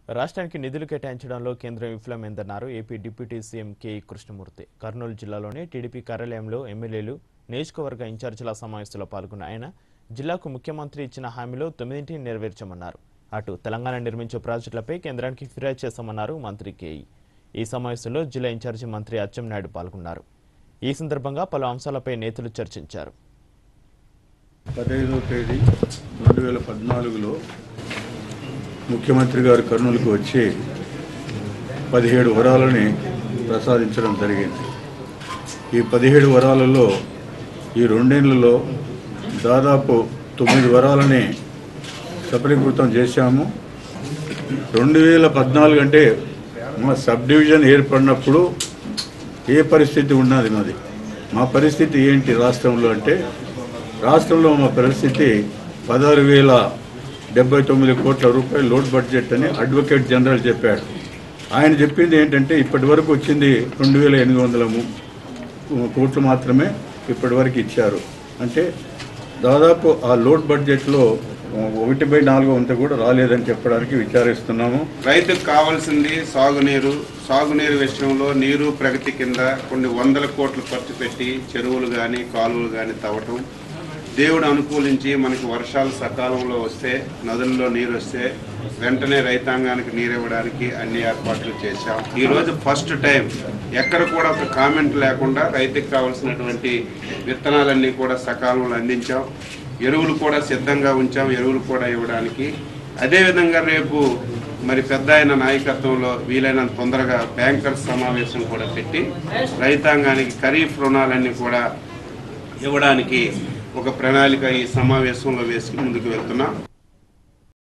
రాష్ట్రానికి నిధులు కేటాయించడంలో కేంద్రం విఫలమైందన్నారు AP deputy CM KE Krishnamurthy Kurnool జిల్లాలోని టీడీపీ కార్యాలయంలో ఎమ్మెల్యేలు నియోజకవర్గ ఇన్ఛార్జీల సమావేశంలో పాల్గొన్న ఆయన జిల్లాకు ముఖ్యమంత్రి ఇచ్చిన హామీలో తొమ్మిదింటిని నెరవేర్చమన్నారు అటు తెలంగాణ నిర్మించే ప్రాజెక్టులపై కేంద్రానికి ఫిర్యాదు చేశామన్నారు మంత్రి కేఈ ఈ సమావేశంలో జిల్లా ఇన్ఛార్జి మంత్రి అచ్చెన్నాయుడు పాల్గొన్నారు ఈ సందర్భంగా పలు అంశాలపై నేతలు చర్చించారు పదహైదవ తేదీ రెండు వేల పద్నాలుగులో ముఖ్యమంత్రి గారు కర్నూలుకు వచ్చి పదిహేడు వరాలని ప్రసాదించడం జరిగింది ఈ పదిహేడు వరాలలో ఈ రెండేళ్లలో దాదాపు తొమ్మిది వరాలని సఫలీకృతం చేశాము రెండు వేల పద్నాలుగు అంటే మా సబ్ డివిజన్ ఏర్పడినప్పుడు ఏ పరిస్థితి ఉన్నది మాది మా పరిస్థితి ఏంటి రాష్ట్రంలో అంటే రాష్ట్రంలో మా పరిస్థితి పదహారు వేల డెబ్బై తొమ్మిది కోట్ల రూపాయల లోడ్ బడ్జెట్ అని అడ్వకేట్ జనరల్ చెప్పాడు ఆయన చెప్పింది ఏంటంటే ఇప్పటి వరకు వచ్చింది రెండు వేల ఎనిమిది వందల ము- కోట్లు మాత్రమే ఇప్పటి వరకు ఇచ్చారు అంటే దాదాపు ఆ లోడ్ బడ్జెట్లో ఒకటి బై నాలుగో వంత కూడా రాలేదని చెప్పడానికి విచారిస్తున్నాము రైతుకు కావాల్సింది సాగునీరు సాగునీరు విషయంలో నీరు ప్రగతి కింద కొన్ని వందల కోట్లు ఖర్చు పెట్టి చెరువులు కానీ కాలువలు కానీ తవ్వటం దేవుడు అనుకూలించి మనకి వర్షాలు సకాలంలో వస్తే నదుల్లో నీరు వస్తే వెంటనే రైతాంగానికి నీరు ఇవ్వడానికి అన్ని ఏర్పాట్లు చేశాం ఈ రోజు ఫస్ట్ టైం ఎక్కడ కూడా ఒక కామెంట్ లేకుండా రైతుకు కావాల్సినటువంటి విత్తనాలన్నీ కూడా సకాలంలో అందించాం ఎరువులు కూడా సిద్ధంగా ఉంచాం ఎరువులు కూడా ఇవ్వడానికి అదేవిధంగా రేపు మరి పెద్ద ఆయన నాయకత్వంలో వీలైనంత తొందరగా బ్యాంకర్స్ సమావేశం కూడా పెట్టి రైతాంగానికి ఖరీఫ్ రుణాలన్నీ కూడా ఇవ్వడానికి ఒక ప్రణాళిక ఈ సమావేశంలో వేసుకుని ముందుకు వెళ్తున్నాం